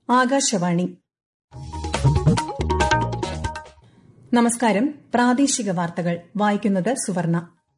ആകാശവാണി നമസ്കാരം പ്രാദേശിക വാർത്തകൾ വായിക്കുന്നത് സുവർണ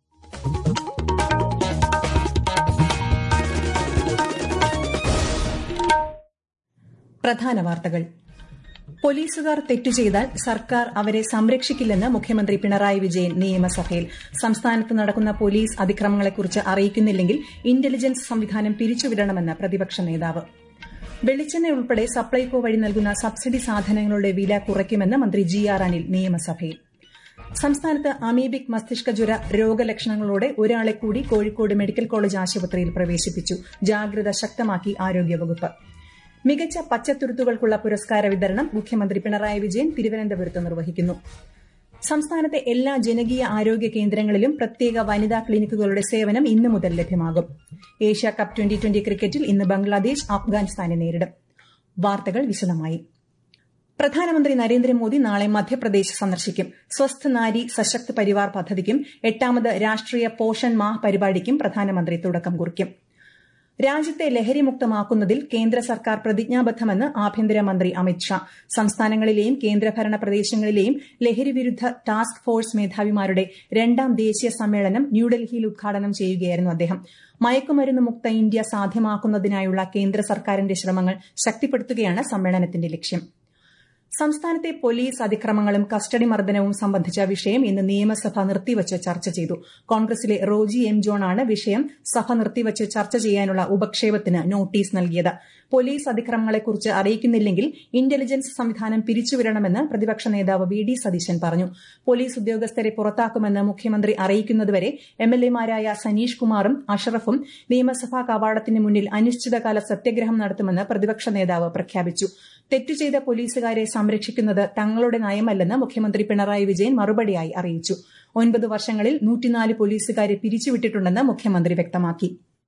പ്രധാന വാർത്തകൾ പോലീസുകാർ തെറ്റു ചെയ്താൽ സർക്കാർ അവരെ സംരക്ഷിക്കില്ലെന്ന് മുഖ്യമന്ത്രി പിണറായി വിജയൻ നിയമസഭയിൽ സംസ്ഥാനത്ത് നടക്കുന്ന പോലീസ് അതിക്രമങ്ങളെക്കുറിച്ച് അറിയിക്കുന്നില്ലെങ്കിൽ ഇന്റലിജൻസ് സംവിധാനം പിരിച്ചുവിടണമെന്ന് പ്രതിപക്ഷ നേതാവ് വെളിച്ചെണ്ണ ഉൾപ്പെടെ സപ്ലൈകോ വഴി നൽകുന്ന സബ്സിഡി സാധനങ്ങളുടെ വില കുറയ്ക്കുമെന്ന് മന്ത്രി ജി ആർ അനിൽ നിയമസഭയിൽ സംസ്ഥാനത്ത് അമീബിക് മസ്തിഷ്ക ജ്വര രോഗലക്ഷണങ്ങളോടെ ഒരാളെ കൂടി കോഴിക്കോട് മെഡിക്കൽ കോളേജ് ആശുപത്രിയിൽ പ്രവേശിപ്പിച്ചു ജാഗ്രത ശക്തമാക്കി ആരോഗ്യവകുപ്പ് മികച്ച പച്ചത്തുരുത്തുകൾക്കുള്ള പുരസ്കാര വിതരണം മുഖ്യമന്ത്രി പിണറായി വിജയൻ തിരുവനന്തപുരത്ത് നിർവഹിക്കുന്നു സംസ്ഥാനത്തെ എല്ലാ ജനകീയ ആരോഗ്യ കേന്ദ്രങ്ങളിലും പ്രത്യേക വനിതാ ക്ലിനിക്കുകളുടെ സേവനം ഇന്നു മുതൽ ലഭ്യമാകും ഏഷ്യ കപ്പ് ട്വന്റി ട്വന്റി ക്രിക്കറ്റിൽ ഇന്ന് ബംഗ്ലാദേശ് അഫ്ഗാനിസ്ഥാനെ നേരിടും വാർത്തകൾ വിശദമായി പ്രധാനമന്ത്രി നരേന്ദ്രമോദി നാളെ മധ്യപ്രദേശ് സന്ദർശിക്കും സ്വസ്ഥ നാരി സശക്ത് പരിവാർ പദ്ധതിക്കും എട്ടാമത് രാഷ്ട്രീയ പോഷൺ മാഹ് പരിപാടിക്കും പ്രധാനമന്ത്രി തുടക്കം കുറിക്കും രാജ്യത്തെ ലഹരിമുക്തമാക്കുന്നതിൽ കേന്ദ്ര സർക്കാർ പ്രതിജ്ഞാബദ്ധമെന്ന് ആഭ്യന്തരമന്ത്രി അമിത്ഷാ സംസ്ഥാനങ്ങളിലെയും കേന്ദ്രഭരണ പ്രദേശങ്ങളിലെയും ലഹരി വിരുദ്ധ ടാസ്ക് ഫോഴ്സ് മേധാവിമാരുടെ രണ്ടാം ദേശീയ സമ്മേളനം ന്യൂഡൽഹിയിൽ ഉദ്ഘാടനം ചെയ്യുകയായിരുന്നു അദ്ദേഹം മയക്കുമരുന്ന് മുക്ത ഇന്ത്യ സാധ്യമാക്കുന്നതിനായുള്ള കേന്ദ്ര സർക്കാരിന്റെ ശ്രമങ്ങൾ ശക്തിപ്പെടുത്തുകയാണ് സമ്മേളനത്തിന്റെ ലക്ഷ്യം സംസ്ഥാനത്തെ പോലീസ് അതിക്രമങ്ങളും കസ്റ്റഡി മർദ്ദനവും സംബന്ധിച്ച വിഷയം ഇന്ന് നിയമസഭ നിർത്തിവച്ച് ചർച്ച ചെയ്തു കോൺഗ്രസിലെ റോജി എം ജോണാണ് വിഷയം സഭ നിർത്തിവച്ച് ചർച്ച ചെയ്യാനുള്ള ഉപക്ഷേപത്തിന് നോട്ടീസ് നൽകിയത് പോലീസ് അതിക്രമങ്ങളെക്കുറിച്ച് അറിയിക്കുന്നില്ലെങ്കിൽ ഇന്റലിജൻസ് സംവിധാനം പിരിച്ചുവിടണമെന്ന് പ്രതിപക്ഷ നേതാവ് വി ഡി സതീശൻ പറഞ്ഞു പോലീസ് ഉദ്യോഗസ്ഥരെ പുറത്താക്കുമെന്ന് മുഖ്യമന്ത്രി അറിയിക്കുന്നതുവരെ എംഎൽഎമാരായ സനീഷ് കുമാറും അഷറഫും നിയമസഭാ കവാടത്തിന് മുന്നിൽ അനിശ്ചിതകാല സത്യഗ്രഹം നടത്തുമെന്ന് പ്രതിപക്ഷ നേതാവ് പ്രഖ്യാപിച്ചു തെറ്റു ചെയ്ത പോലീസുകാരെ സംരക്ഷിക്കുന്നത് തങ്ങളുടെ നയമല്ലെന്ന് മുഖ്യമന്ത്രി പിണറായി വിജയൻ മറുപടിയായി അറിയിച്ചു ഒൻപത് വർഷങ്ങളിൽ നൂറ്റിനാല് പോലീസുകാരെ പിരിച്ചുവിട്ടിട്ടുണ്ടെന്ന് മുഖ്യമന്ത്രി വ്യക്തമാക്കി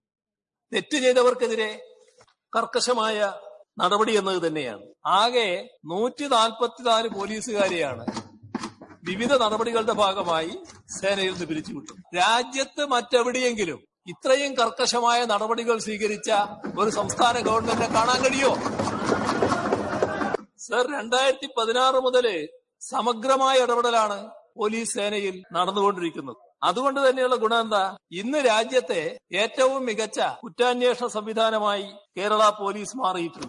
തെറ്റ് ചെയ്തവർക്കെതിരെ കർക്കശമായ നടപടി എന്നത് തന്നെയാണ് ആകെ നൂറ്റി നാൽപ്പത്തിനാല് പോലീസുകാരെയാണ് വിവിധ നടപടികളുടെ ഭാഗമായി സേനയിൽ നിന്ന് പിരിച്ചുവിട്ടു രാജ്യത്ത് മറ്റെവിടെയെങ്കിലും ഇത്രയും കർക്കശമായ നടപടികൾ സ്വീകരിച്ച ഒരു സംസ്ഥാന ഗവൺമെന്റിനെ കാണാൻ കഴിയോ സർ രണ്ടായിരത്തി പതിനാറ് മുതല് സമഗ്രമായ ഇടപെടലാണ് പോലീസ് സേനയിൽ നടന്നുകൊണ്ടിരിക്കുന്നത് അതുകൊണ്ട് തന്നെയുള്ള ഗുണം എന്താ ഇന്ന് രാജ്യത്തെ ഏറ്റവും മികച്ച കുറ്റാന്വേഷണ സംവിധാനമായി കേരള പോലീസ് മാറിയിട്ടുണ്ട്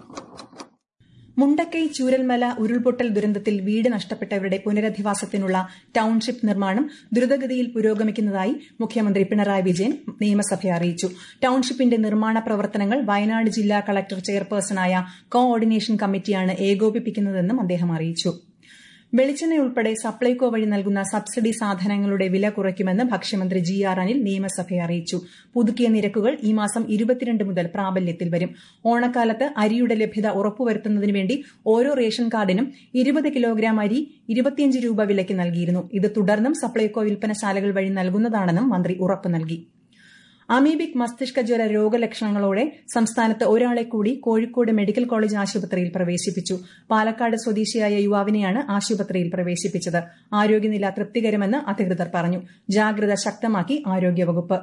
മുണ്ടക്കൈ ചൂരൽമല ഉരുൾപൊട്ടൽ ദുരന്തത്തിൽ വീട് നഷ്ടപ്പെട്ടവരുടെ പുനരധിവാസത്തിനുള്ള ടൌൺഷിപ്പ് നിർമ്മാണം ദ്രുതഗതിയിൽ പുരോഗമിക്കുന്നതായി മുഖ്യമന്ത്രി പിണറായി വിജയൻ നിയമസഭയെ അറിയിച്ചു ടൌൺഷിപ്പിന്റെ നിർമ്മാണ പ്രവർത്തനങ്ങൾ വയനാട് ജില്ലാ കളക്ടർ ചെയർപേഴ്സണായ കോ ഓർഡിനേഷൻ കമ്മിറ്റിയാണ് ഏകോപിപ്പിക്കുന്നതെന്നും അദ്ദേഹം അറിയിച്ചു വെളിച്ചെണ്ണ ഉൾപ്പെടെ സപ്ലൈകോ വഴി നൽകുന്ന സബ്സിഡി സാധനങ്ങളുടെ വില കുറയ്ക്കുമെന്ന് ഭക്ഷ്യമന്ത്രി ജി ആർ അനിൽ നിയമസഭയെ അറിയിച്ചു പുതുക്കിയ നിരക്കുകൾ ഈ മാസം ഇരുപത്തിരണ്ട് മുതൽ പ്രാബല്യത്തിൽ വരും ഓണക്കാലത്ത് അരിയുടെ ലഭ്യത ഉറപ്പുവരുത്തുന്നതിനുവേണ്ടി ഓരോ റേഷൻ കാർഡിനും ഇരുപത് കിലോഗ്രാം അരി ഇരുപത്തിയഞ്ച് രൂപ വിലയ്ക്ക് നൽകിയിരുന്നു ഇത് തുടർന്നും സപ്ലൈകോ വിൽപ്പനശാലകൾ വഴി നൽകുന്നതാണെന്നും മന്ത്രി ഉറപ്പു നൽകി അമീബിക് മസ്തിഷ്ക ജ്വര രോഗലക്ഷണങ്ങളോടെ സംസ്ഥാനത്ത് ഒരാളെ കൂടി കോഴിക്കോട് മെഡിക്കൽ കോളേജ് ആശുപത്രിയിൽ പ്രവേശിപ്പിച്ചു പാലക്കാട് സ്വദേശിയായ യുവാവിനെയാണ് ആശുപത്രിയിൽ പ്രവേശിപ്പിച്ചത് ആരോഗ്യനില തൃപ്തികരമെന്ന് അധികൃതർ പറഞ്ഞു ജാഗ്രത ശക്തമാക്കി ആരോഗ്യവകുപ്പ്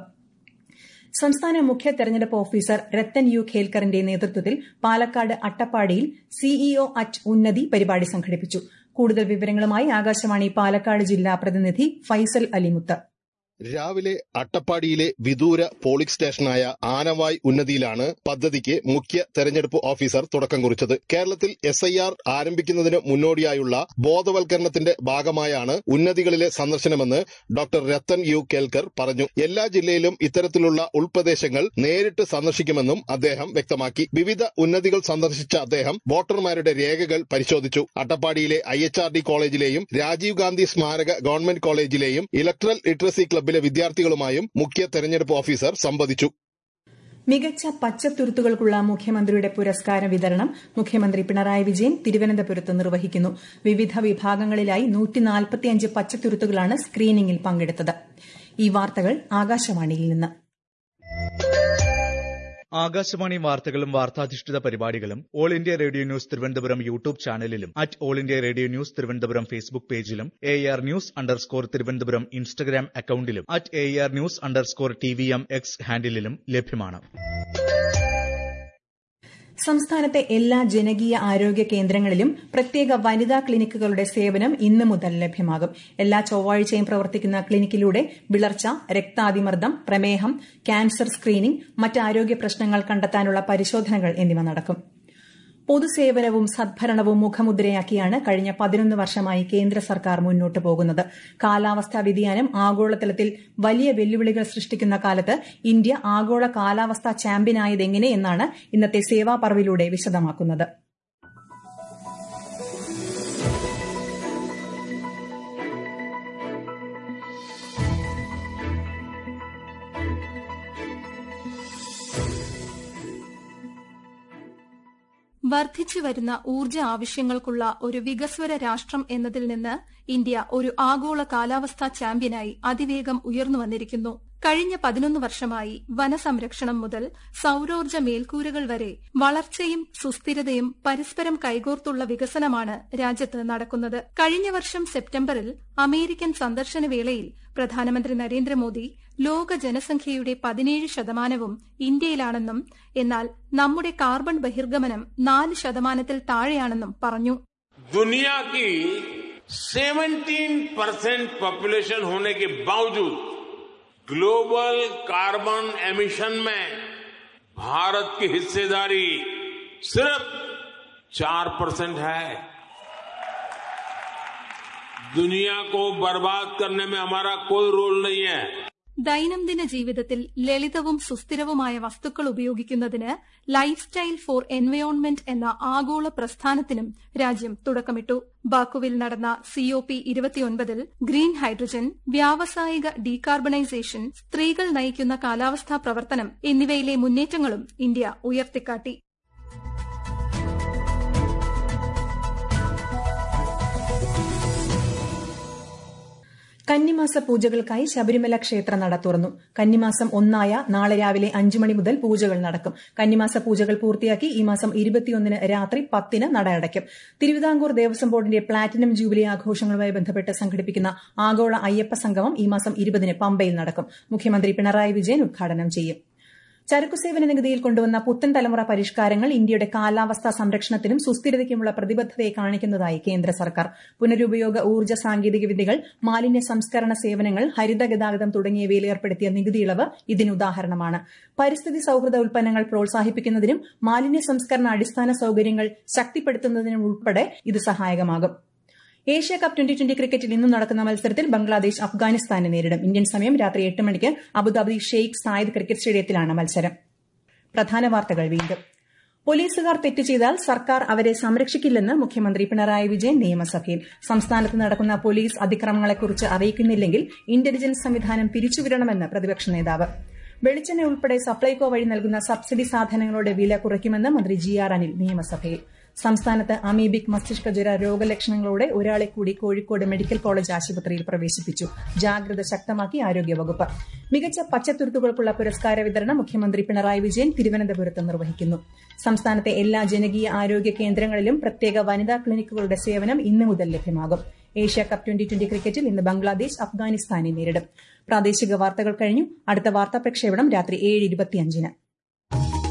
സംസ്ഥാന മുഖ്യ തെരഞ്ഞെടുപ്പ് ഓഫീസർ രത്തൻ യു ഖേൽക്കറിന്റെ നേതൃത്വത്തിൽ പാലക്കാട് അട്ടപ്പാടിയിൽ സിഇഒ അറ്റ് ഉന്നതി പരിപാടി സംഘടിപ്പിച്ചു കൂടുതൽ വിവരങ്ങളുമായി ആകാശവാണി പാലക്കാട് ജില്ലാ പ്രതിനിധി ഫൈസൽ അലിമുത്ത് രാവിലെ അട്ടപ്പാടിയിലെ വിദൂര പോളിംഗ് സ്റ്റേഷനായ ആനവായ് ഉന്നതിയിലാണ് പദ്ധതിക്ക് മുഖ്യ തെരഞ്ഞെടുപ്പ് ഓഫീസർ തുടക്കം കുറിച്ചത് കേരളത്തിൽ എസ് ഐ ആർ ആരംഭിക്കുന്നതിന് മുന്നോടിയായുള്ള ബോധവൽക്കരണത്തിന്റെ ഭാഗമായാണ് ഉന്നതികളിലെ സന്ദർശനമെന്ന് ഡോക്ടർ രത്തൻ യു കേൽക്കർ പറഞ്ഞു എല്ലാ ജില്ലയിലും ഇത്തരത്തിലുള്ള ഉൾപ്രദേശങ്ങൾ നേരിട്ട് സന്ദർശിക്കുമെന്നും അദ്ദേഹം വ്യക്തമാക്കി വിവിധ ഉന്നതികൾ സന്ദർശിച്ച അദ്ദേഹം വോട്ടർമാരുടെ രേഖകൾ പരിശോധിച്ചു അട്ടപ്പാടിയിലെ ഐ എച്ച് ആർ ഡി കോളേജിലെയും രാജീവ് ഗാന്ധി സ്മാരക ഗവൺമെന്റ് കോളേജിലെയും ഇലക്ട്രൽ ലിറ്ററസി ക്ലബിലെ വിദ്യാർത്ഥികളുമായും മുഖ്യ തെരഞ്ഞെടുപ്പ് ഓഫീസർ സംവദിച്ചു മികച്ച പച്ചത്തുരുത്തുകൾക്കുള്ള മുഖ്യമന്ത്രിയുടെ പുരസ്കാര വിതരണം മുഖ്യമന്ത്രി പിണറായി വിജയൻ തിരുവനന്തപുരത്ത് നിർവഹിക്കുന്നു വിവിധ വിഭാഗങ്ങളിലായി നൂറ്റിനാൽപ്പത്തിയഞ്ച് പച്ചത്തുരുത്തുകളാണ് സ്ക്രീനിംഗിൽ പങ്കെടുത്തത് ഈ വാർത്തകൾ ആകാശവാണിയിൽ നിന്ന് ആകാശവാണി വാർത്തകളും വാർത്താധിഷ്ഠിത പരിപാടികളും All India Radio News Thiruvananthapuram YouTube ചാനലിലും at All India Radio News Thiruvananthapuram Facebook പേജിലും A R news underscore Thiruvananthapuram Instagram അക്കൌണ്ടിലും at A R news underscore T V M X ഹാൻഡിലും ലഭ്യമാണ് സംസ്ഥാനത്തെ എല്ലാ ജനകീയ ആരോഗ്യ കേന്ദ്രങ്ങളിലും പ്രത്യേക വനിതാ ക്ലിനിക്കുകളുടെ സേവനം ഇന്ന് മുതൽ ലഭ്യമാകും എല്ലാ ചൊവ്വാഴ്ചയും പ്രവർത്തിക്കുന്ന ക്ലിനിക്കിലൂടെ വിളർച്ച രക്താതിമർദ്ദം പ്രമേഹം ക്യാൻസർ സ്ക്രീനിംഗ് മറ്റ് ആരോഗ്യ പ്രശ്നങ്ങൾ കണ്ടെത്താനുള്ള പരിശോധനകൾ എന്നിവ നടക്കും പൊതുസേവനവും സദ്ഭരണവും മുഖമുദ്രയാക്കിയാണ് കഴിഞ്ഞ പതിനൊന്ന് വർഷമായി കേന്ദ്ര സർക്കാർ മുന്നോട്ട് പോകുന്നത് കാലാവസ്ഥാ വ്യതിയാനം ആഗോളതലത്തിൽ വലിയ വെല്ലുവിളികൾ സൃഷ്ടിക്കുന്ന കാലത്ത് ഇന്ത്യ ആഗോള കാലാവസ്ഥാ ചാമ്പ്യനായതെങ്ങനെ എന്നാണ് ഇന്നത്തെ സേവാ പർവിലൂടെ വിശദമാക്കുന്നത് വർദ്ധിച്ചു വരുന്ന ഊർജ്ജ ആവശ്യങ്ങൾക്കുള്ള ഒരു വികസ്വര രാഷ്ട്രം എന്നതിൽ നിന്ന് ഇന്ത്യ ഒരു ആഗോള കാലാവസ്ഥാ ചാമ്പ്യനായി അതിവേഗം ഉയർന്നു വന്നിരിക്കുന്നു കഴിഞ്ഞ പതിനൊന്ന് വർഷമായി വനസംരക്ഷണം മുതൽ സൌരോർജ്ജ മേൽക്കൂരകൾ വരെ വളർച്ചയും സുസ്ഥിരതയും പരസ്പരം കൈകോർത്തുള്ള വികസനമാണ് രാജ്യത്ത് നടക്കുന്നത് കഴിഞ്ഞ വർഷം സെപ്റ്റംബറിൽ അമേരിക്കൻ സന്ദർശന വേളയിൽ പ്രധാനമന്ത്രി നരേന്ദ്രമോദി ലോക ജനസംഖ്യയുടെ പതിനേഴ് ശതമാനവും ഇന്ത്യയിലാണെന്നും എന്നാൽ നമ്മുടെ കാർബൺ ബഹിർഗമനം നാല് ശതമാനത്തിൽ താഴെയാണെന്നും പറഞ്ഞു दुनिया की 17 परसेंट पॉपुलेशन होने के बावजूद ग्लोबल कार्बन एमिशन में भारत की हिस्सेदारी सिर्फ चार परसेंट है दुनिया को बर्बाद करने में हमारा कोई रोल नहीं है ദൈനംദിന ജീവിതത്തിൽ ലളിതവും സുസ്ഥിരവുമായ വസ്തുക്കൾ ഉപയോഗിക്കുന്നതിന് ലൈഫ് സ്റ്റൈൽ ഫോർ എൻവയോൺമെന്റ് എന്ന ആഗോള പ്രസ്ഥാനത്തിനും രാജ്യം തുടക്കമിട്ടു ബാക്കുവിൽ നടന്ന സിഒപി ഇരുപത്തിയൊൻപതിൽ ഗ്രീൻ ഹൈഡ്രജൻ വ്യാവസായിക ഡീകാർബണൈസേഷൻ സ്ത്രീകൾ നയിക്കുന്ന കാലാവസ്ഥാ പ്രവർത്തനം എന്നിവയിലെ മുന്നേറ്റങ്ങളും ഇന്ത്യ ഉയർത്തിക്കാട്ടി കന്നിമാസ പൂജകൾക്കായി ശബരിമല ക്ഷേത്ര നട തുറന്നു കന്നിമാസം ഒന്നായ നാളെ രാവിലെ അഞ്ചു മണി മുതൽ പൂജകൾ നടക്കും കന്നിമാസ പൂജകൾ പൂർത്തിയാക്കി ഈ മാസം ഇരുപത്തിയൊന്നിന് രാത്രി പത്തിന് നട അടയ്ക്കും തിരുവിതാംകൂർ ദേവസ്വം ബോർഡിന്റെ പ്ലാറ്റിനം ജൂബിലി ആഘോഷങ്ങളുമായി ബന്ധപ്പെട്ട് സംഘടിപ്പിക്കുന്ന ആഗോള അയ്യപ്പ സംഗമം ഈ മാസം ഇരുപതിന് പമ്പയിൽ നടക്കും മുഖ്യമന്ത്രി പിണറായി വിജയൻ ഉദ്ഘാടനം ചെയ്യും ചരക്കുസേവന നികുതിയിൽ കൊണ്ടുവന്ന പുത്തൻ തലമുറ പരിഷ്കാരങ്ങൾ ഇന്ത്യയുടെ കാലാവസ്ഥാ സംരക്ഷണത്തിനും സുസ്ഥിരതയ്ക്കുമുള്ള പ്രതിബദ്ധതയെ കാണിക്കുന്നതായി കേന്ദ്ര സർക്കാർ പുനരുപയോഗ ഊർജ്ജ സാങ്കേതിക വിദ്യകൾ മാലിന്യ സംസ്കരണ സേവനങ്ങൾ ഹരിത ഗതാഗതം തുടങ്ങിയവയിൽ ഏർപ്പെടുത്തിയ നികുതി ഇളവ് ഇതിനുദാഹരണമാണ് പരിസ്ഥിതി സൌഹൃദ ഉൽപ്പന്നങ്ങൾ പ്രോത്സാഹിപ്പിക്കുന്നതിനും മാലിന്യ സംസ്കരണ അടിസ്ഥാന സൌകര്യങ്ങൾ ശക്തിപ്പെടുത്തുന്നതിനും ഉൾപ്പെടെ ഇത് സഹായകമാകും ഏഷ്യ കപ്പ് ട്വന്റി ട്വന്റി ക്രിക്കറ്റിൽ ഇന്ന് നടക്കുന്ന മത്സരത്തിൽ ബംഗ്ലാദേശ് അഫ്ഗാനിസ്ഥാനെ നേരിടും ഇന്ത്യൻ സമയം രാത്രി എട്ട് മണിക്ക് അബുദാബി ഷെയ്ഖ് സായിദ് ക്രിക്കറ്റ് സ്റ്റേഡിയത്തിലാണ് മത്സരം പ്രധാന വാർത്തകൾ വീണ്ടും പോലീസുകാർ തെറ്റ് ചെയ്താൽ സർക്കാർ അവരെ സംരക്ഷിക്കില്ലെന്ന് മുഖ്യമന്ത്രി പിണറായി വിജയൻ നിയമസഭയിൽ സംസ്ഥാനത്ത് നടക്കുന്ന പോലീസ് അതിക്രമങ്ങളെക്കുറിച്ച് അറിയിക്കുന്നില്ലെങ്കിൽ ഇന്റലിജൻസ് സംവിധാനം പിരിച്ചുവിടണമെന്ന് പ്രതിപക്ഷ നേതാവ് വെളിച്ചെണ്ണ ഉൾപ്പെടെ സപ്ലൈകോ വഴി നൽകുന്ന സബ്സിഡി സാധനങ്ങളുടെ വില കുറയ്ക്കുമെന്ന് മന്ത്രി ജി ആർ അനിൽ നിയമസഭയിൽ സംസ്ഥാനത്ത് അമീബിക് മസ്തിഷ്ക ജ്വര രോഗലക്ഷണങ്ങളോടെ ഒരാളെ കൂടി കോഴിക്കോട് മെഡിക്കൽ കോളേജ് ആശുപത്രിയിൽ പ്രവേശിപ്പിച്ചു ജാഗ്രത ശക്തമാക്കി ആരോഗ്യവകുപ്പ് മികച്ച പച്ചത്തുരുത്തുകൾക്കുള്ള പുരസ്കാര വിതരണം മുഖ്യമന്ത്രി പിണറായി വിജയൻ തിരുവനന്തപുരത്ത് നിർവഹിക്കുന്നു സംസ്ഥാനത്തെ എല്ലാ ജനകീയ ആരോഗ്യ കേന്ദ്രങ്ങളിലും പ്രത്യേക വനിതാ ക്ലിനിക്കുകളുടെ സേവനം ഇന്നു മുതൽ ലഭ്യമാകും ഏഷ്യ കപ്പ് ട്വന്റി ട്വന്റി ക്രിക്കറ്റിൽ ഇന്ന് ബംഗ്ലാദേശ് അഫ്ഗാനിസ്ഥാനെ നേരിടും പ്രാദേശിക വാർത്തകൾ കഴിഞ്ഞു അടുത്ത വാർത്താ പ്രക്ഷേപണം രാത്രി ഏഴ് ഇരുപത്തിയഞ്ചിന്